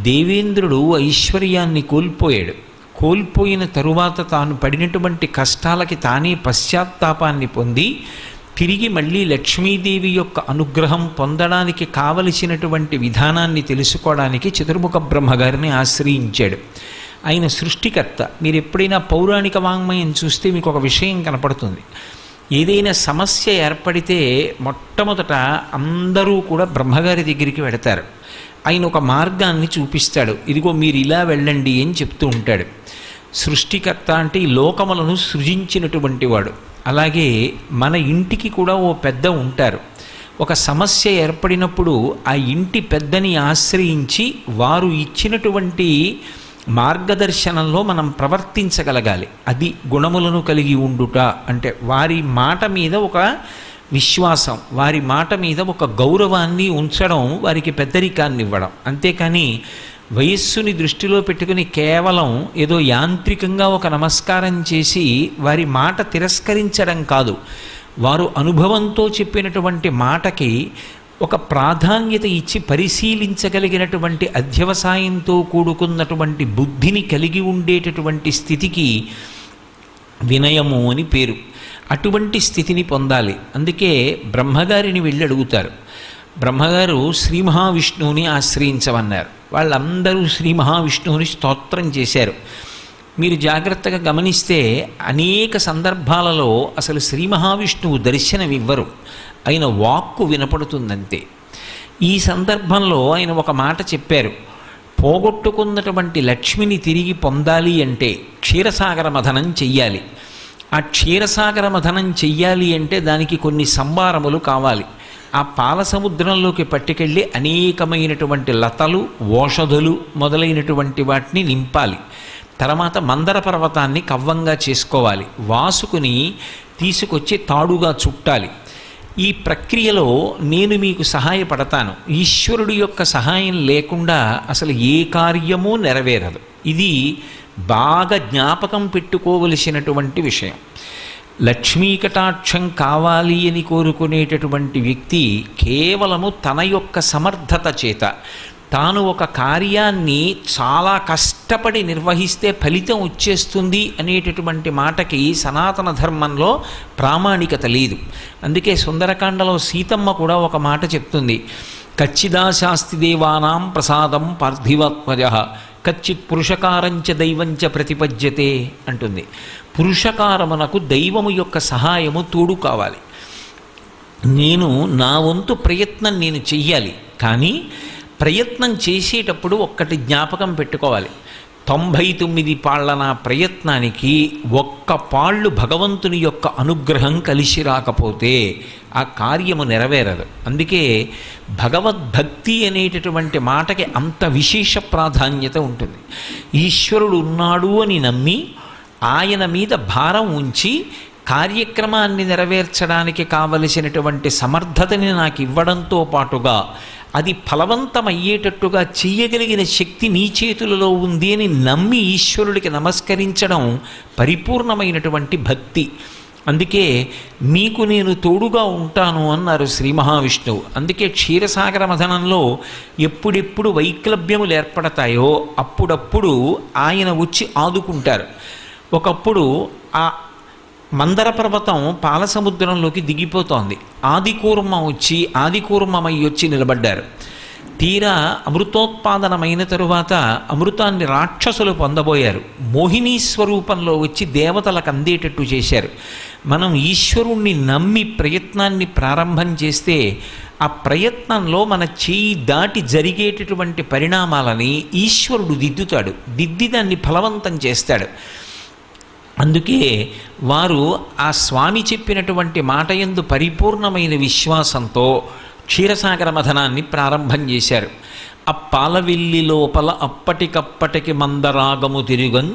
దేవేంద్రుడు ఐశ్వర్యాన్ని కోల్పోయాడు కోల్పోయిన తరువాత తాను పడినటువంటి కష్టాలకి తానే పశ్చాత్తాపాన్ని పొంది తిరిగి మళ్ళీ లక్ష్మీదేవి యొక్క అనుగ్రహం పొందడానికి కావలసినటువంటి విధానాన్ని తెలుసుకోవడానికి చతుర్ముఖ బ్రహ్మగారిని ఆశ్రయించాడు ఆయన సృష్టికర్త మీరు ఎప్పుడైనా పౌరాణిక వాంగ్మయం చూస్తే మీకు ఒక విషయం కనపడుతుంది ఏదైనా సమస్య ఏర్పడితే మొట్టమొదట అందరూ కూడా బ్రహ్మగారి దగ్గరికి వెడతారు ఆయన ఒక మార్గాన్ని చూపిస్తాడు ఇదిగో మీరు ఇలా వెళ్ళండి అని చెప్తూ ఉంటాడు సృష్టికర్త అంటే ఈ లోకములను సృజించినటువంటి వాడు అలాగే మన ఇంటికి కూడా ఓ పెద్ద ఉంటారు ఒక సమస్య ఏర్పడినప్పుడు ఆ ఇంటి పెద్దని ఆశ్రయించి వారు ఇచ్చినటువంటి మార్గదర్శనంలో మనం ప్రవర్తించగలగాలి అది గుణములను కలిగి ఉండుట అంటే వారి మాట మీద ఒక విశ్వాసం వారి మాట మీద ఒక గౌరవాన్ని ఉంచడం వారికి పెద్దరికాన్ని ఇవ్వడం అంతేకాని వయస్సుని దృష్టిలో పెట్టుకుని కేవలం ఏదో యాంత్రికంగా ఒక నమస్కారం చేసి వారి మాట తిరస్కరించడం కాదు వారు అనుభవంతో చెప్పినటువంటి మాటకి ఒక ప్రాధాన్యత ఇచ్చి పరిశీలించగలిగినటువంటి అధ్యవసాయంతో కూడుకున్నటువంటి బుద్ధిని కలిగి ఉండేటటువంటి స్థితికి వినయము అని పేరు అటువంటి స్థితిని పొందాలి అందుకే బ్రహ్మగారిని వెళ్ళి అడుగుతారు బ్రహ్మగారు శ్రీ మహావిష్ణువుని ఆశ్రయించమన్నారు వాళ్ళందరూ శ్రీ మహావిష్ణువుని స్తోత్రం చేశారు మీరు జాగ్రత్తగా గమనిస్తే అనేక సందర్భాలలో అసలు శ్రీ మహావిష్ణువు దర్శనం ఇవ్వరు ఆయన వాక్కు వినపడుతుందంతే ఈ సందర్భంలో ఆయన ఒక మాట చెప్పారు పోగొట్టుకున్నటువంటి లక్ష్మిని తిరిగి పొందాలి అంటే క్షీరసాగర మథనం చెయ్యాలి ఆ క్షీరసాగర మథనం చెయ్యాలి అంటే దానికి కొన్ని సంబారములు కావాలి ఆ పాల సముద్రంలోకి పట్టుకెళ్ళి అనేకమైనటువంటి లతలు ఓషధులు మొదలైనటువంటి వాటిని నింపాలి తర్వాత మందర పర్వతాన్ని కవ్వంగా చేసుకోవాలి వాసుకుని తీసుకొచ్చి తాడుగా చుట్టాలి ఈ ప్రక్రియలో నేను మీకు సహాయపడతాను ఈశ్వరుడు యొక్క సహాయం లేకుండా అసలు ఏ కార్యమూ నెరవేరదు ఇది బాగా జ్ఞాపకం పెట్టుకోవలసినటువంటి విషయం లక్ష్మీ కటాక్షం కావాలి అని కోరుకునేటటువంటి వ్యక్తి కేవలము తన యొక్క సమర్థత చేత తాను ఒక కార్యాన్ని చాలా కష్టపడి నిర్వహిస్తే ఫలితం వచ్చేస్తుంది అనేటటువంటి మాటకి సనాతన ధర్మంలో ప్రామాణికత లేదు అందుకే సుందరకాండలో సీతమ్మ కూడా ఒక మాట చెప్తుంది కచ్చిదాశాస్తి దేవానాం ప్రసాదం పార్థివత్మజ కచ్చిత్ పురుషకారంచ దైవంచ ప్రతిపద్యతే అంటుంది పురుషకారమునకు దైవము యొక్క సహాయము తోడు కావాలి నేను నా వంతు ప్రయత్నం నేను చెయ్యాలి కానీ ప్రయత్నం చేసేటప్పుడు ఒక్కటి జ్ఞాపకం పెట్టుకోవాలి తొంభై తొమ్మిది పాళ్ల నా ప్రయత్నానికి ఒక్క పాళ్ళు భగవంతుని యొక్క అనుగ్రహం కలిసి రాకపోతే ఆ కార్యము నెరవేరదు అందుకే భగవద్భక్తి అనేటటువంటి మాటకి అంత విశేష ప్రాధాన్యత ఉంటుంది ఈశ్వరుడు ఉన్నాడు అని నమ్మి ఆయన మీద భారం ఉంచి కార్యక్రమాన్ని నెరవేర్చడానికి కావలసినటువంటి సమర్థతని నాకు ఇవ్వడంతో పాటుగా అది ఫలవంతమయ్యేటట్టుగా చెయ్యగలిగిన శక్తి నీ చేతులలో ఉంది అని నమ్మి ఈశ్వరుడికి నమస్కరించడం పరిపూర్ణమైనటువంటి భక్తి అందుకే మీకు నేను తోడుగా ఉంటాను అన్నారు శ్రీ మహావిష్ణువు అందుకే క్షీరసాగర మథనంలో ఎప్పుడెప్పుడు వైక్లభ్యములు ఏర్పడతాయో అప్పుడప్పుడు ఆయన వచ్చి ఆదుకుంటారు ఒకప్పుడు ఆ మందర పర్వతం పాలసముద్రంలోకి దిగిపోతోంది ఆదికూర్మ వచ్చి ఆదికూర్మమై వచ్చి నిలబడ్డారు తీరా అమృతోత్పాదనమైన తరువాత అమృతాన్ని రాక్షసులు పొందబోయారు మోహిని స్వరూపంలో వచ్చి దేవతలకు అందేటట్టు చేశారు మనం ఈశ్వరుణ్ణి నమ్మి ప్రయత్నాన్ని ప్రారంభం చేస్తే ఆ ప్రయత్నంలో మన చేయి దాటి జరిగేటటువంటి పరిణామాలని ఈశ్వరుడు దిద్దుతాడు దిద్ది దాన్ని ఫలవంతం చేస్తాడు అందుకే వారు ఆ స్వామి చెప్పినటువంటి మాట యందు పరిపూర్ణమైన విశ్వాసంతో క్షీరసాగర మథనాన్ని ప్రారంభం చేశారు ఆ పాలవెల్లి లోపల అప్పటికప్పటికి మందరాగము తిరుగన్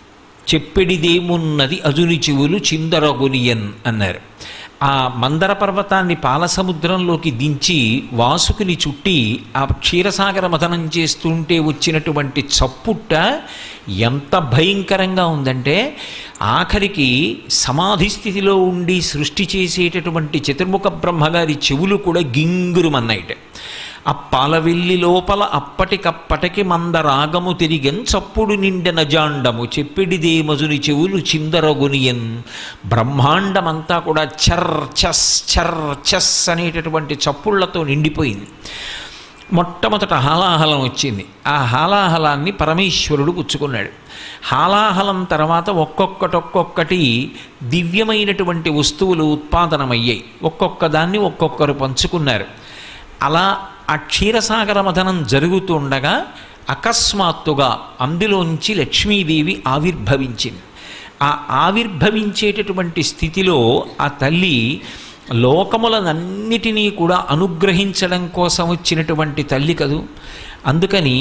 చెప్పిడిదేమున్నది అజుని చెవులు చిందరగునియన్ అన్నారు ఆ మందర పర్వతాన్ని పాలసముద్రంలోకి దించి వాసుకుని చుట్టి ఆ క్షీరసాగర మథనం చేస్తుంటే వచ్చినటువంటి చప్పుట్ట ఎంత భయంకరంగా ఉందంటే ఆఖరికి సమాధి స్థితిలో ఉండి సృష్టి చేసేటటువంటి చతుర్ముఖ బ్రహ్మగారి చెవులు కూడా గింగురుమన్నాయిట అప్పాలవెల్లి లోపల అప్పటికప్పటికి మందరాగము తిరిగెన్ చప్పుడు నిండెన జాండము చెప్పిడిదే మజుని చెవులు చిందరగునియన్ బ్రహ్మాండమంతా కూడా చర్ చస్ చర్ చస్ అనేటటువంటి చప్పుళ్లతో నిండిపోయింది మొట్టమొదట హాలాహలం వచ్చింది ఆ హాలాహలాన్ని పరమేశ్వరుడు పుచ్చుకున్నాడు హాలాహలం తర్వాత ఒక్కొక్కటి ఒక్కొక్కటి దివ్యమైనటువంటి వస్తువులు ఉత్పాదనమయ్యాయి ఒక్కొక్క దాన్ని ఒక్కొక్కరు పంచుకున్నారు అలా ఆ క్షీరసాగర మథనం జరుగుతుండగా అకస్మాత్తుగా అందులోంచి లక్ష్మీదేవి ఆవిర్భవించింది ఆ ఆవిర్భవించేటటువంటి స్థితిలో ఆ తల్లి లోకములనన్నిటినీ కూడా అనుగ్రహించడం కోసం వచ్చినటువంటి తల్లి కదూ అందుకని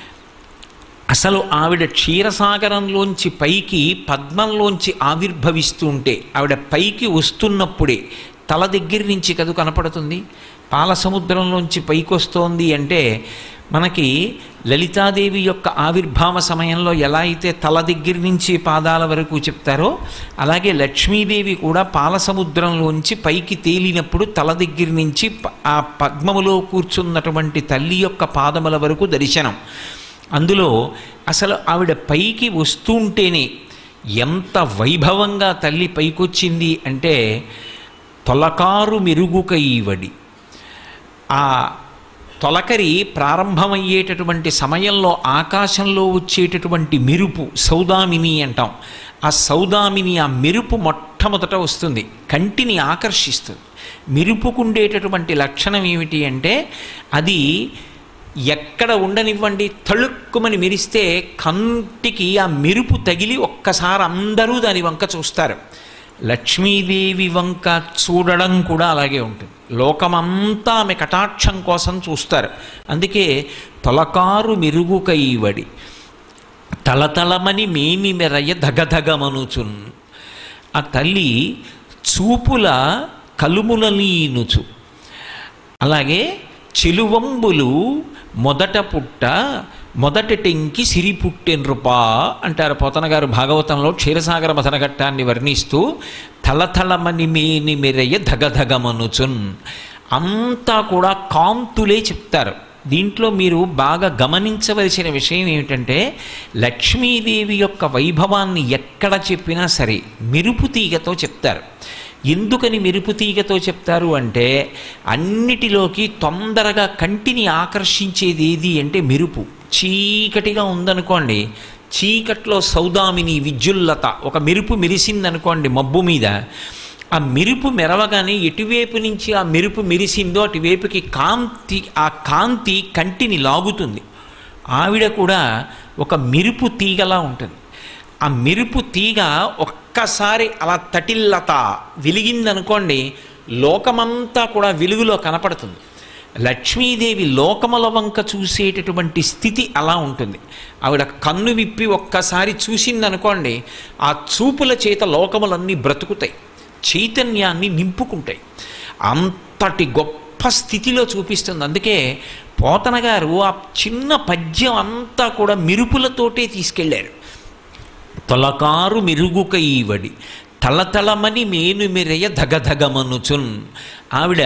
అసలు ఆవిడ క్షీరసాగరంలోంచి పైకి పద్మంలోంచి ఆవిర్భవిస్తుంటే ఆవిడ పైకి వస్తున్నప్పుడే తల దగ్గర నుంచి కదు కనపడుతుంది పాల సముద్రంలోంచి పైకి వస్తోంది అంటే మనకి లలితాదేవి యొక్క ఆవిర్భావ సమయంలో ఎలా అయితే తల దగ్గర నుంచి పాదాల వరకు చెప్తారో అలాగే లక్ష్మీదేవి కూడా పాల సముద్రంలోంచి పైకి తేలినప్పుడు తల దగ్గర నుంచి ప- ఆ పద్మములో కూర్చున్నటువంటి తల్లి యొక్క పాదముల వరకు దర్శనం అందులో అసలు ఆవిడ పైకి వస్తుంటేనే ఎంత వైభవంగా తల్లి పైకొచ్చింది అంటే తొలకారు మెరుగుకైవడి ఆ తొలకరి ప్రారంభమయ్యేటటువంటి సమయంలో ఆకాశంలో వచ్చేటటువంటి మెరుపు సౌదామిని అంటాం ఆ సౌదామిని ఆ మెరుపు మొట్టమొదట వస్తుంది కంటిని ఆకర్షిస్తుంది మెరుపుకుండేటటువంటి లక్షణం ఏమిటి అంటే అది ఎక్కడ ఉండనివ్వండి తళుక్కుమని మెరిస్తే కంటికి ఆ మెరుపు తగిలి ఒక్కసారి అందరూ దాని వంక చూస్తారు లక్ష్మీదేవి వంక చూడడం కూడా అలాగే ఉంటుంది లోకమంతా ఆమె కటాక్షం కోసం చూస్తారు అందుకే తొలకారు మెరుగు కైవడి తలతలమని మేమి మెరయ ధగధగమనుచున్ ఆ తల్లి చూపుల కలుములనీనుచు అలాగే చెలువంబులు మొదట పుట్ట మొదటి టెంకి సిరి పుట్టెన్రుపా అంటారు పోతన గారు భాగవతంలో క్షీరసాగర మథనఘట్టాన్ని వర్ణిస్తూ తలతలమని మేని మెరయ్య ధగధగమనుచున్ అంతా కూడా కాంతులే చెప్తారు దీంట్లో మీరు బాగా గమనించవలసిన విషయం ఏమిటంటే లక్ష్మీదేవి యొక్క వైభవాన్ని ఎక్కడ చెప్పినా సరే మెరుపు తీగతో చెప్తారు ఎందుకని మెరుపు తీగతో చెప్తారు అంటే అన్నిటిలోకి తొందరగా కంటిని ఆకర్షించేది ఏది అంటే మెరుపు చీకటిగా ఉందనుకోండి చీకట్లో సౌదామిని విద్యుల్లత ఒక మెరుపు మెరిసిందనుకోండి మబ్బు మీద ఆ మెరుపు మెరవగానే ఎటువైపు నుంచి ఆ మెరుపు మెరిసిందో అటువైపుకి కాంతి ఆ కాంతి కంటిని లాగుతుంది ఆవిడ కూడా ఒక మెరుపు తీగలా ఉంటుంది ఆ మెరుపు తీగ ఒక్కసారి అలా తటిల్లత వెలిగిందనుకోండి లోకమంతా కూడా వెలుగులో కనపడుతుంది లక్ష్మీదేవి లోకముల వంక చూసేటటువంటి స్థితి అలా ఉంటుంది ఆవిడ కన్ను విప్పి ఒక్కసారి చూసిందనుకోండి ఆ చూపుల చేత లోకములన్నీ బ్రతుకుతాయి చైతన్యాన్ని నింపుకుంటాయి అంతటి గొప్ప స్థితిలో చూపిస్తుంది అందుకే పోతన గారు ఆ చిన్న పద్యం అంతా కూడా మెరుపులతోటే తీసుకెళ్ళారు తొలకారు మెరుగుక ఈవడి తలతలమని మేను మెరయ ధగధగమనుచున్ ఆవిడ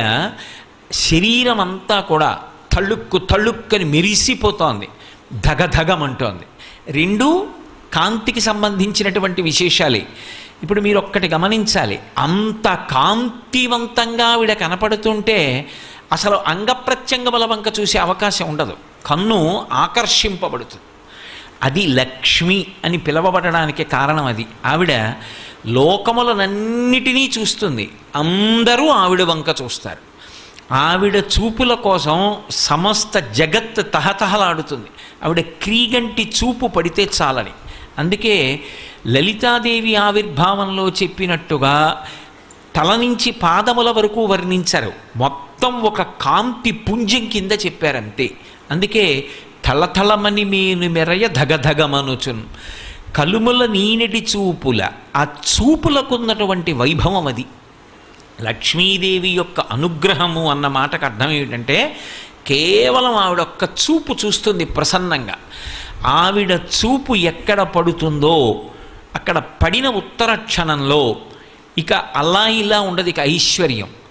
శరీరం అంతా కూడా తళుక్కు తళుక్కని మెరిసిపోతోంది ధగధగమంటోంది రెండు కాంతికి సంబంధించినటువంటి విశేషాలే ఇప్పుడు మీరు ఒక్కటి గమనించాలి అంత కాంతివంతంగా ఆవిడ కనపడుతుంటే అసలు అంగప్రత్యంగముల వంక చూసే అవకాశం ఉండదు కన్ను ఆకర్షింపబడుతుంది అది లక్ష్మి అని పిలవబడడానికి కారణం అది ఆవిడ లోకములనన్నిటినీ చూస్తుంది అందరూ ఆవిడ వంక చూస్తారు ఆవిడ చూపుల కోసం సమస్త జగత్ తహతహలాడుతుంది ఆవిడ క్రీగంటి చూపు పడితే చాలని అందుకే లలితాదేవి ఆవిర్భావంలో చెప్పినట్టుగా తల నుంచి పాదముల వరకు వర్ణించారు మొత్తం ఒక కాంతి పుంజం కింద చెప్పారంతే అందుకే తలతలమని మేను మెరయ ధగధగమనుచున్ కలుముల నీనటి చూపుల ఆ చూపులకున్నటువంటి వైభవం అది లక్ష్మీదేవి యొక్క అనుగ్రహము అన్న మాటకు అర్థం ఏమిటంటే కేవలం ఆవిడ ఒక్క చూపు చూస్తుంది ప్రసన్నంగా ఆవిడ చూపు ఎక్కడ పడుతుందో అక్కడ పడిన ఉత్తర క్షణంలో ఇక అలా ఇలా ఉండదు ఇక ఐశ్వర్యం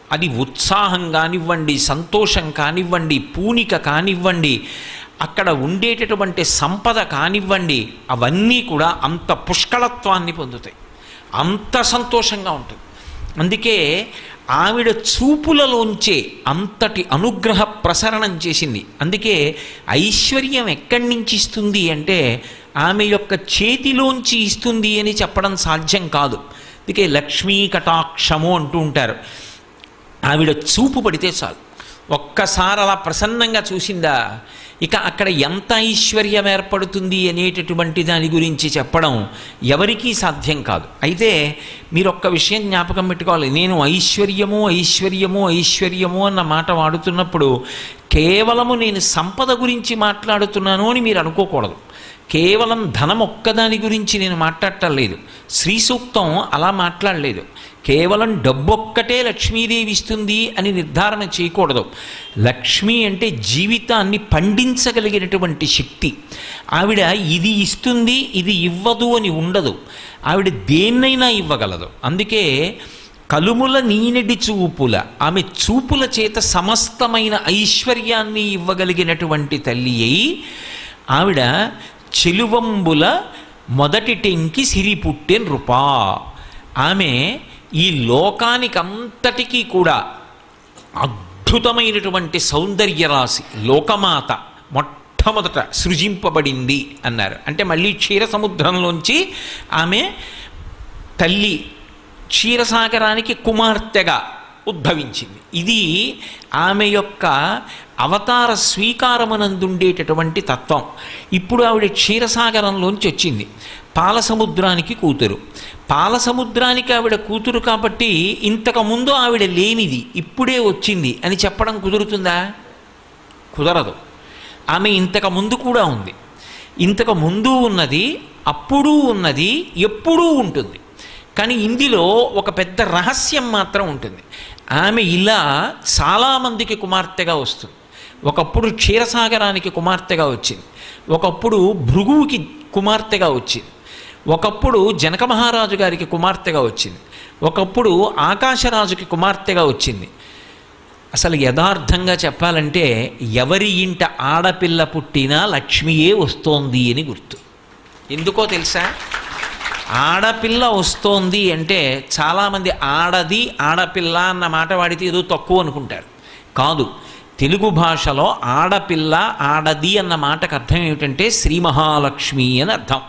అది ఉత్సాహం కానివ్వండి సంతోషం కానివ్వండి పూనిక కానివ్వండి అక్కడ ఉండేటటువంటి సంపద కానివ్వండి అవన్నీ కూడా అంత పుష్కళత్వాన్ని పొందుతాయి అంత సంతోషంగా ఉంటుంది అందుకే ఆవిడ చూపులలోంచే అంతటి అనుగ్రహ ప్రసరణం చేసింది అందుకే ఐశ్వర్యం ఎక్కడి నుంచి ఇస్తుంది అంటే ఆమె యొక్క చేతిలోంచి ఇస్తుంది అని చెప్పడం సాధ్యం కాదు అందుకే లక్ష్మీ కటాక్షము అంటూ ఉంటారు ఆవిడ చూపు పడితే చాలు ఒక్కసారి అలా ప్రసన్నంగా చూసిందా ఇక అక్కడ ఎంత ఐశ్వర్యం ఏర్పడుతుంది అనేటటువంటి దాని గురించి చెప్పడం ఎవరికీ సాధ్యం కాదు అయితే మీరు ఒక్క విషయం జ్ఞాపకం పెట్టుకోవాలి నేను ఐశ్వర్యము ఐశ్వర్యము ఐశ్వర్యము అన్న మాట వాడుతున్నప్పుడు కేవలము నేను సంపద గురించి మాట్లాడుతున్నాను అని మీరు అనుకోకూడదు కేవలం ధనం ఒక్కదాని గురించి నేను మాట్లాడటం లేదు శ్రీ సూక్తం అలా మాట్లాడలేదు కేవలం డబ్బొక్కటే లక్ష్మీదేవి ఇస్తుంది అని నిర్ధారణ చేయకూడదు లక్ష్మి అంటే జీవితాన్ని పండించగలిగినటువంటి శక్తి ఆవిడ ఇది ఇస్తుంది ఇది ఇవ్వదు అని ఉండదు ఆవిడ దేన్నైనా ఇవ్వగలదు అందుకే కలుముల నీనడి చూపుల ఆమె చూపుల చేత సమస్తమైన ఐశ్వర్యాన్ని ఇవ్వగలిగినటువంటి తల్లి అయి ఆవిడ చెలువంబుల మొదటి టెంకి సిరి పుట్టే నృపా ఆమె ఈ లోకానికంతటికీ కూడా అద్భుతమైనటువంటి సౌందర్య రాశి లోకమాత మొట్టమొదట సృజింపబడింది అన్నారు అంటే మళ్ళీ క్షీర సముద్రంలోంచి ఆమె తల్లి క్షీరసాగరానికి కుమార్తెగా ఉద్భవించింది ఇది ఆమె యొక్క అవతార స్వీకారమునందుండేటటువంటి తత్వం ఇప్పుడు ఆవిడ క్షీరసాగరంలోంచి వచ్చింది పాలసముద్రానికి కూతురు పాలసముద్రానికి ఆవిడ కూతురు కాబట్టి ఇంతకుముందు ఆవిడ లేనిది ఇప్పుడే వచ్చింది అని చెప్పడం కుదురుతుందా కుదరదు ఆమె ఇంతకు ముందు కూడా ఉంది ఇంతకు ముందు ఉన్నది అప్పుడు ఉన్నది ఎప్పుడూ ఉంటుంది కానీ ఇందులో ఒక పెద్ద రహస్యం మాత్రం ఉంటుంది ఆమె ఇలా చాలామందికి కుమార్తెగా వస్తుంది ఒకప్పుడు క్షీరసాగరానికి కుమార్తెగా వచ్చింది ఒకప్పుడు భృగువుకి కుమార్తెగా వచ్చింది ఒకప్పుడు జనక మహారాజు గారికి కుమార్తెగా వచ్చింది ఒకప్పుడు ఆకాశరాజుకి కుమార్తెగా వచ్చింది అసలు యథార్థంగా చెప్పాలంటే ఎవరి ఇంట ఆడపిల్ల పుట్టినా లక్ష్మియే వస్తోంది అని గుర్తు ఎందుకో తెలుసా ఆడపిల్ల వస్తోంది అంటే చాలామంది ఆడది ఆడపిల్ల అన్న మాట వాడితే ఏదో తక్కువ అనుకుంటారు కాదు తెలుగు భాషలో ఆడపిల్ల ఆడది అన్న మాటకు అర్థం ఏమిటంటే శ్రీ మహాలక్ష్మి అని అర్థం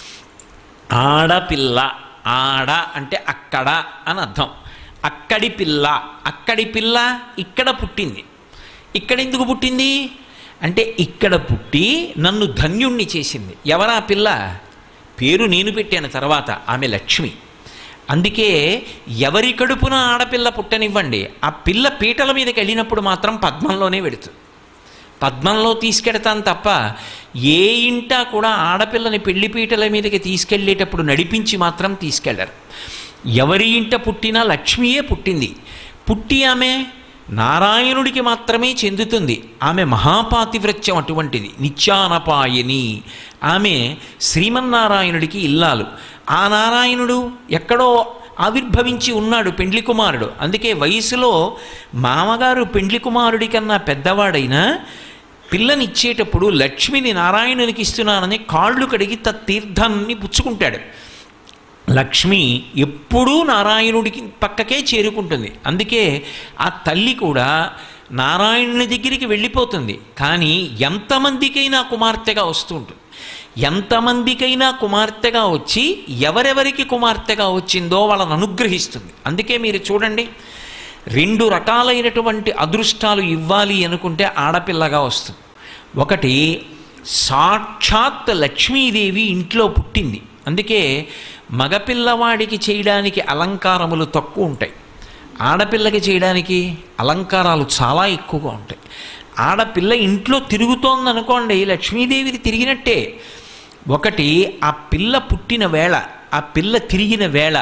ఆడపిల్ల ఆడ అంటే అక్కడ అని అర్థం అక్కడి పిల్ల అక్కడి పిల్ల ఇక్కడ పుట్టింది ఇక్కడ ఎందుకు పుట్టింది అంటే ఇక్కడ పుట్టి నన్ను ధన్యుణ్ణి చేసింది ఎవరా పిల్ల పేరు నేను పెట్టాను తర్వాత ఆమె లక్ష్మి అందుకే ఎవరి కడుపున ఆడపిల్ల పుట్టనివ్వండి ఆ పిల్ల పీటల మీదకి వెళ్ళినప్పుడు మాత్రం పద్మంలోనే పెడుతుంది పద్మంలో తీసుకెడతాను తప్ప ఏ ఇంటా కూడా ఆడపిల్లని పెళ్లి పీటల మీదకి తీసుకెళ్ళేటప్పుడు నడిపించి మాత్రం తీసుకెళ్లరు ఎవరి ఇంట పుట్టినా లక్ష్మియే పుట్టింది పుట్టి ఆమె నారాయణుడికి మాత్రమే చెందుతుంది ఆమె మహాపాతివ్రత్యం అటువంటిది నిత్యానపాయని ఆమె శ్రీమన్నారాయణుడికి ఇల్లాలు ఆ నారాయణుడు ఎక్కడో ఆవిర్భవించి ఉన్నాడు పెండ్లి కుమారుడు అందుకే వయసులో మామగారు పెండ్లి కుమారుడి కన్నా పెద్దవాడైనా పిల్లనిచ్చేటప్పుడు లక్ష్మిని నారాయణునికి ఇస్తున్నానని కాళ్ళు కడిగి త తీర్థాన్ని పుచ్చుకుంటాడు లక్ష్మి ఎప్పుడూ నారాయణుడికి పక్కకే చేరుకుంటుంది అందుకే ఆ తల్లి కూడా నారాయణుని దగ్గరికి వెళ్ళిపోతుంది కానీ ఎంతమందికైనా కుమార్తెగా వస్తూ ఉంటుంది ఎంతమందికైనా కుమార్తెగా వచ్చి ఎవరెవరికి కుమార్తెగా వచ్చిందో వాళ్ళని అనుగ్రహిస్తుంది అందుకే మీరు చూడండి రెండు రకాలైనటువంటి అదృష్టాలు ఇవ్వాలి అనుకుంటే ఆడపిల్లగా వస్తుంది ఒకటి సాక్షాత్ లక్ష్మీదేవి ఇంట్లో పుట్టింది అందుకే మగపిల్లవాడికి చేయడానికి అలంకారములు తక్కువ ఉంటాయి ఆడపిల్లకి చేయడానికి అలంకారాలు చాలా ఎక్కువగా ఉంటాయి ఆడపిల్ల ఇంట్లో తిరుగుతోంది అనుకోండి లక్ష్మీదేవిది తిరిగినట్టే ఒకటి ఆ పిల్ల పుట్టిన వేళ ఆ పిల్ల తిరిగిన వేళ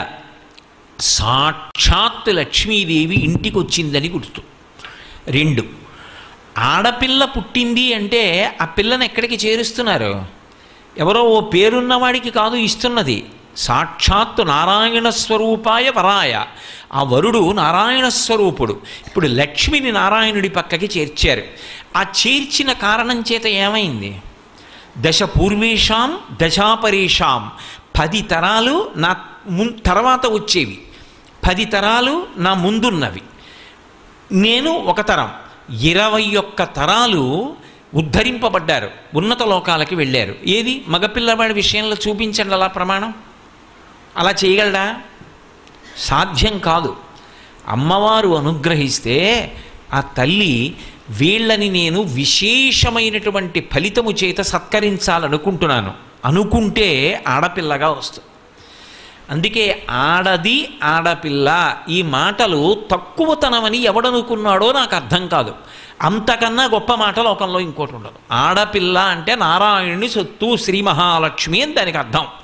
సాక్షాత్ లక్ష్మీదేవి ఇంటికి వచ్చిందని గుర్తు రెండు ఆడపిల్ల పుట్టింది అంటే ఆ పిల్లని ఎక్కడికి చేరుస్తున్నారు ఎవరో ఓ పేరున్నవాడికి కాదు ఇస్తున్నది సాక్షాత్తు నారాయణ స్వరూపాయ వరాయ ఆ వరుడు నారాయణ స్వరూపుడు ఇప్పుడు లక్ష్మిని నారాయణుడి పక్కకి చేర్చారు ఆ చేర్చిన కారణం చేత ఏమైంది దశ పూర్వేషాం దశాపరేషాం పది తరాలు నా ము తర్వాత వచ్చేవి పది తరాలు నా ముందున్నవి నేను ఒక తరం ఇరవై ఒక్క తరాలు ఉద్ధరింపబడ్డారు ఉన్నత లోకాలకి వెళ్ళారు ఏది మగపిల్లవాడి విషయంలో చూపించండి అలా ప్రమాణం అలా చేయగలడా సాధ్యం కాదు అమ్మవారు అనుగ్రహిస్తే ఆ తల్లి వీళ్ళని నేను విశేషమైనటువంటి ఫలితము చేత సత్కరించాలనుకుంటున్నాను అనుకుంటే ఆడపిల్లగా వస్తుంది అందుకే ఆడది ఆడపిల్ల ఈ మాటలు తక్కువతనమని ఎవడనుకున్నాడో నాకు అర్థం కాదు అంతకన్నా గొప్ప మాట లోకంలో ఇంకోటి ఉండదు ఆడపిల్ల అంటే నారాయణుని సొత్తు శ్రీ మహాలక్ష్మి అని దానికి అర్థం